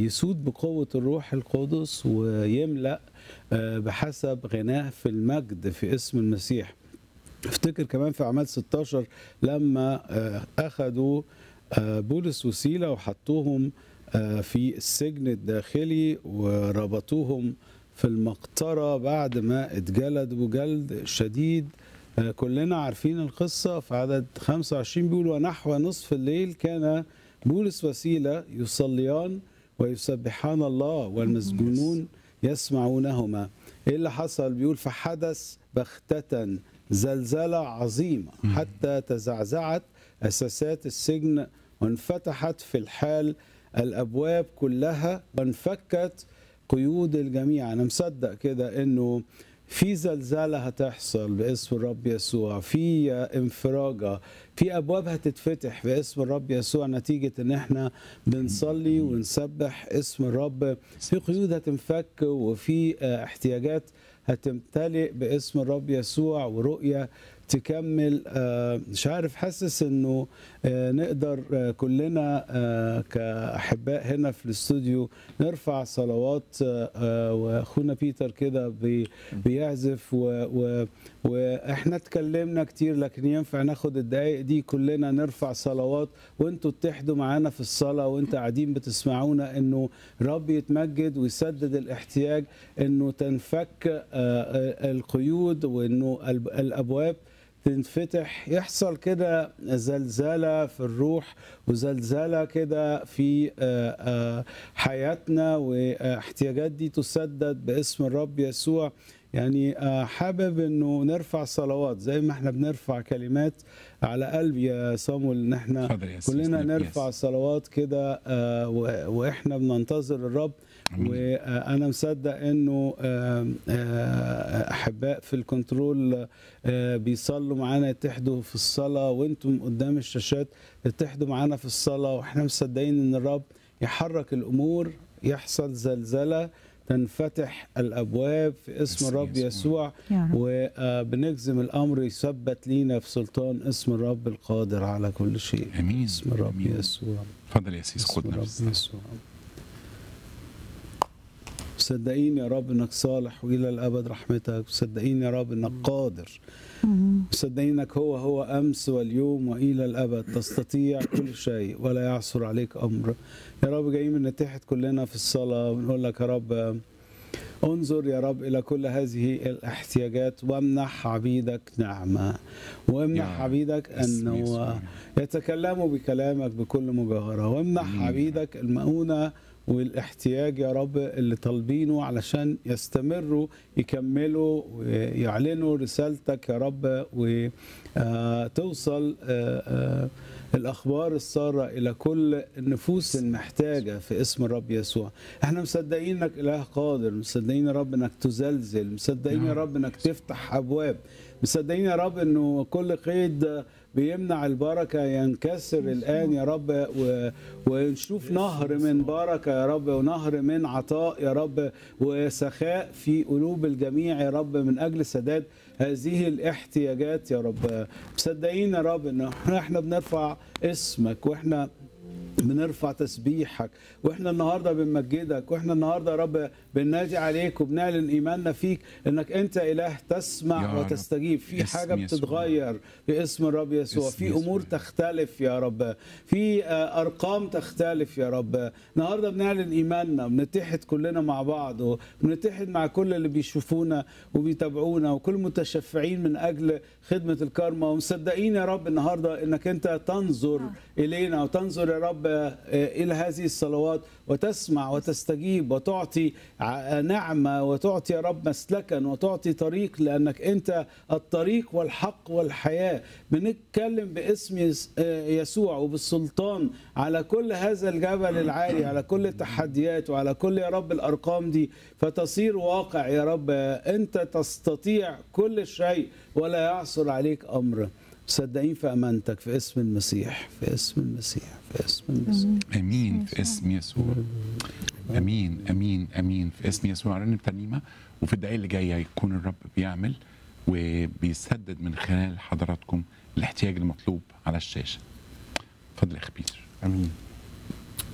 يسود بقوة الروح القدس ويملأ آه، بحسب غناه في المجد في اسم المسيح افتكر كمان في أعمال 16 لما آه، أخذوا آه، بولس وسيلة وحطوهم آه، في السجن الداخلي وربطوهم في المقطرة بعد ما اتجلدوا جلد شديد آه، كلنا عارفين القصة في عدد 25 بيقول ونحو نصف الليل كان بولس وسيلة يصليان ويسبحان الله والمسجونون يسمعونهما ايه اللي حصل بيقول فحدث بختة زلزلة عظيمة حتى تزعزعت أساسات السجن وانفتحت في الحال الأبواب كلها وانفكت قيود الجميع أنا مصدق كده إنه في زلزلة هتحصل باسم الرب يسوع في انفراجة في أبواب هتتفتح باسم الرب يسوع نتيجة إن إحنا بنصلي ونسبح اسم الرب في قيود هتنفك وفي آه، احتياجات هتمتلئ باسم الرب يسوع ورؤية تكمل آه، مش عارف حاسس انه آه، نقدر آه، كلنا آه، كاحباء هنا في الاستوديو نرفع صلوات آه، آه، واخونا بيتر كده بي- بيعزف و- و- واحنا اتكلمنا كتير لكن ينفع ناخد الدقايق دي كلنا نرفع صلوات وانتوا تحدوا معانا في الصلاه وانت قاعدين بتسمعونا انه رب يتمجد ويسدد الاحتياج انه تنفك آه، آه، القيود وانه الب- الابواب تنفتح يحصل كده زلزلة في الروح وزلزلة كده في آه، آه، حياتنا واحتياجات دي تسدد باسم الرب يسوع يعني آه، حابب انه نرفع صلوات زي ما احنا بنرفع كلمات على قلبي يا صامول ان احنا اتفضل يا أستاذ كلنا نبيل. نرفع صلوات كده آه، و- واحنا بننتظر الرب أمين. وانا مصدق انه آم، آه، احباء في الكنترول آه، بيصلوا معانا يتحدوا في الصلاه وانتم قدام الشاشات يتحدوا معانا في الصلاه واحنا مصدقين ان الرب يحرك الامور يحصل زلزله تنفتح الابواب في اسم باسم الرب يسوع. يسوع يا رب. وبنجزم الامر يثبت لينا في سلطان اسم الرب القادر على كل شيء امين اسم الرب أمين. يسوع اتفضل يا سيس اسم خدنا الرب بس. يسوع مصدقين يا رب انك صالح والى الابد رحمتك مصدقين يا رب انك قادر مم. مصدقين انك هو هو امس واليوم والى الابد تستطيع كل شيء ولا يعثر عليك امر يا رب جايين من نتحد كلنا في الصلاه بنقول لك يا رب انظر يا رب الى كل هذه الاحتياجات وامنح عبيدك نعمه وامنح يا رب. عبيدك باسم انه يسوع. يتكلموا بكلامك بكل مجاهرة وامنح أمين. عبيدك المؤونة والاحتياج يا رب اللي طالبينه علشان يستمروا يكملوا ويعلنوا رسالتك يا رب وتوصل الأخبار السارة إلى كل النفوس المحتاجة في اسم الرب يسوع احنا مصدقين انك إله قادر مصدقين يا رب انك تزلزل مصدقين يا رب انك تفتح أبواب مصدقين يا رب انه كل قيد بيمنع البركة ينكسر الآن يا رب و... ونشوف نهر من بركة يا رب ونهر من عطاء يا رب وسخاء في قلوب الجميع يا رب من أجل سداد هذه الاحتياجات يا رب مصدقين يا رب ان احنا بنرفع اسمك واحنا بنرفع تسبيحك واحنا النهارده بنمجدك واحنا النهارده يا رب بننادي عليك وبنعلن ايماننا فيك انك انت اله يا تسمع رب. وتستجيب في باسم حاجه يسوع. بتتغير باسم الرب يسوع باسم في يسوع. امور تختلف يا رب في آه، ارقام تختلف يا رب النهارده بنعلن ايماننا بنتحد كلنا مع بعض وبنتحد مع كل اللي بيشوفونا وبيتابعونا وكل متشفعين من اجل خدمه الكرمه ومصدقين يا رب النهارده انك انت تنظر الينا وتنظر يا رب آه، الى هذه الصلوات وتسمع وتستجيب وتعطي ع- نعمه وتعطي يا رب مسلكا وتعطي طريق لانك انت الطريق والحق والحياه بنتكلم باسم يس- آه، يسوع وبالسلطان على كل هذا الجبل العالي على كل التحديات وعلى كل يا رب الارقام دي فتصير واقع يا رب آه، انت تستطيع كل شيء ولا يعثر عليك امر مصدقين في امانتك في اسم المسيح في اسم المسيح في اسم المسيح امين في اسم يسوع امين امين امين في اسم يسوع رنم ترنيمه وفي الدقائق اللي جايه يكون الرب بيعمل وبيسدد من خلال حضراتكم الاحتياج المطلوب على الشاشه اتفضل يا اخي بيتر امين